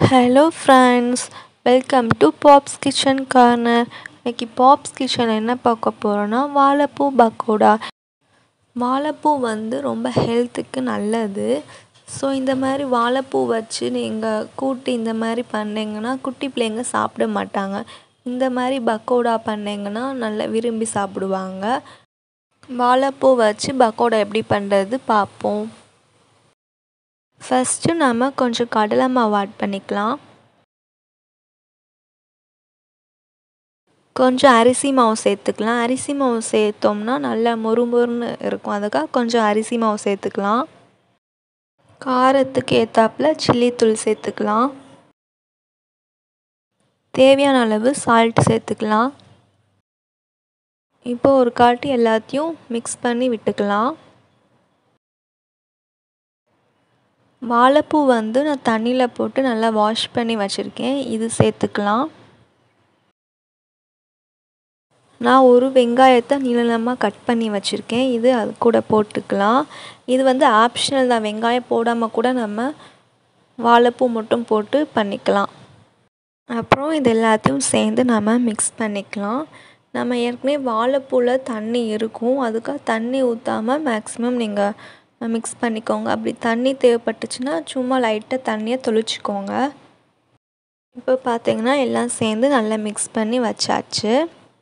Hello friends welcome to pops kitchen corner இன்னைக்கு pops kitchen என்ன பார்க்க போகிறோன்னா வாழைப்பூ பக்கோடா வாழைப்பூ வந்து ரொம்ப ஹெல்த்துக்கு நல்லது ஸோ இந்த மாதிரி வாழைப்பூ வச்சு நீங்கள் கூட்டு இந்த மாதிரி பண்ணிங்கன்னா குட்டி பிள்ளைங்க சாப்பிட மாட்டாங்க இந்த மாதிரி பக்கோடா பண்ணிங்கன்னா நல்லா விரும்பி சாப்பிடுவாங்க வாழைப்பூ வச்சு பக்கோடா எப்படி பண்ணுறது பார்ப்போம் ஃபஸ்ட்டு நம்ம கொஞ்சம் கடலை மாவு ஆட் பண்ணிக்கலாம் கொஞ்சம் அரிசி மாவு சேர்த்துக்கலாம் அரிசி மாவு சேர்த்தோம்னா நல்லா மொறு மொறுன்னு இருக்கும் அதுக்காக கொஞ்சம் அரிசி மாவு சேர்த்துக்கலாம் காரத்துக்கு ஏற்றாப்புல சில்லி தூள் சேர்த்துக்கலாம் தேவையான அளவு சால்ட் சேர்த்துக்கலாம் இப்போ ஒரு காட்டி எல்லாத்தையும் மிக்ஸ் பண்ணி விட்டுக்கலாம் வாழைப்பூ வந்து நான் தண்ணியில் போட்டு நல்லா வாஷ் பண்ணி வச்சுருக்கேன் இது சேர்த்துக்கலாம் நான் ஒரு வெங்காயத்தை நீளமாக கட் பண்ணி வச்சுருக்கேன் இது அது கூட போட்டுக்கலாம் இது வந்து ஆப்ஷனல் தான் வெங்காயம் போடாமல் கூட நம்ம வாழைப்பூ மட்டும் போட்டு பண்ணிக்கலாம் அப்புறம் இது எல்லாத்தையும் சேர்ந்து நம்ம மிக்ஸ் பண்ணிக்கலாம் நம்ம ஏற்கனவே வாழைப்பூவில் தண்ணி இருக்கும் அதுக்காக தண்ணி ஊற்றாமல் மேக்ஸிமம் நீங்கள் மிக்ஸ் பண்ணிக்கோங்க அப்படி தண்ணி தேவைப்பட்டுச்சுன்னா சும்மா லைட்டாக தண்ணியை தொளிச்சிக்கோங்க இப்போ பார்த்தீங்கன்னா எல்லாம் சேர்ந்து நல்லா மிக்ஸ் பண்ணி வச்சாச்சு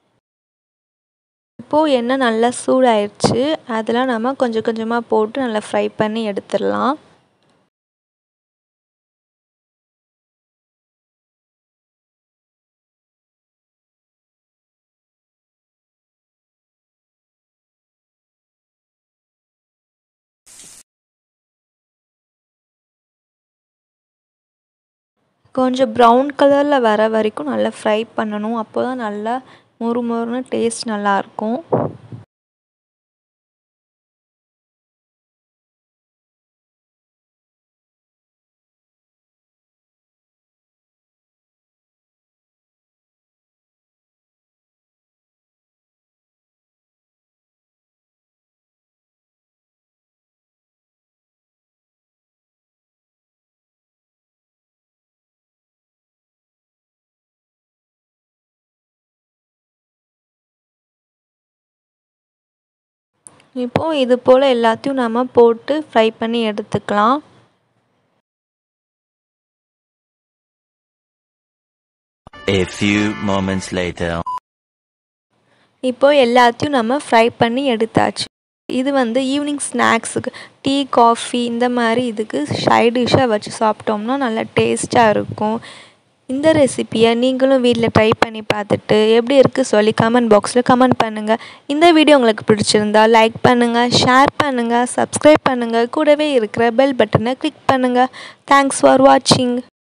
இப்போது எண்ணெய் நல்லா சூடாயிடுச்சு அதெல்லாம் நம்ம கொஞ்சம் கொஞ்சமாக போட்டு நல்லா ஃப்ரை பண்ணி எடுத்துடலாம் கொஞ்சம் ப்ரௌன் கலரில் வர வரைக்கும் நல்லா ஃப்ரை பண்ணணும் அப்போ தான் நல்லா மொறு மொறுன்னு டேஸ்ட் நல்லாயிருக்கும் இப்போது இது போல் எல்லாத்தையும் நம்ம போட்டு ஃப்ரை பண்ணி எடுத்துக்கலாம் A few moments later. இப்போ எல்லாத்தையும் நம்ம ஃப்ரை பண்ணி எடுத்தாச்சு இது வந்து ஈவினிங் ஸ்நாக்ஸுக்கு டீ காஃபி இந்த மாதிரி இதுக்கு சைட் டிஷ்ஷாக வச்சு சாப்பிட்டோம்னா நல்லா டேஸ்ட்டாக இருக்கும் இந்த ரெசிப்பியை நீங்களும் வீட்டில் ட்ரை பண்ணி பார்த்துட்டு எப்படி இருக்குது சொல்லி கமெண்ட் பாக்ஸில் கமெண்ட் பண்ணுங்கள் இந்த வீடியோ உங்களுக்கு பிடிச்சிருந்தா லைக் பண்ணுங்கள் ஷேர் பண்ணுங்கள் சப்ஸ்கிரைப் பண்ணுங்கள் கூடவே இருக்கிற பெல் பட்டனை கிளிக் பண்ணுங்கள் தேங்க்ஸ் ஃபார் வாட்சிங்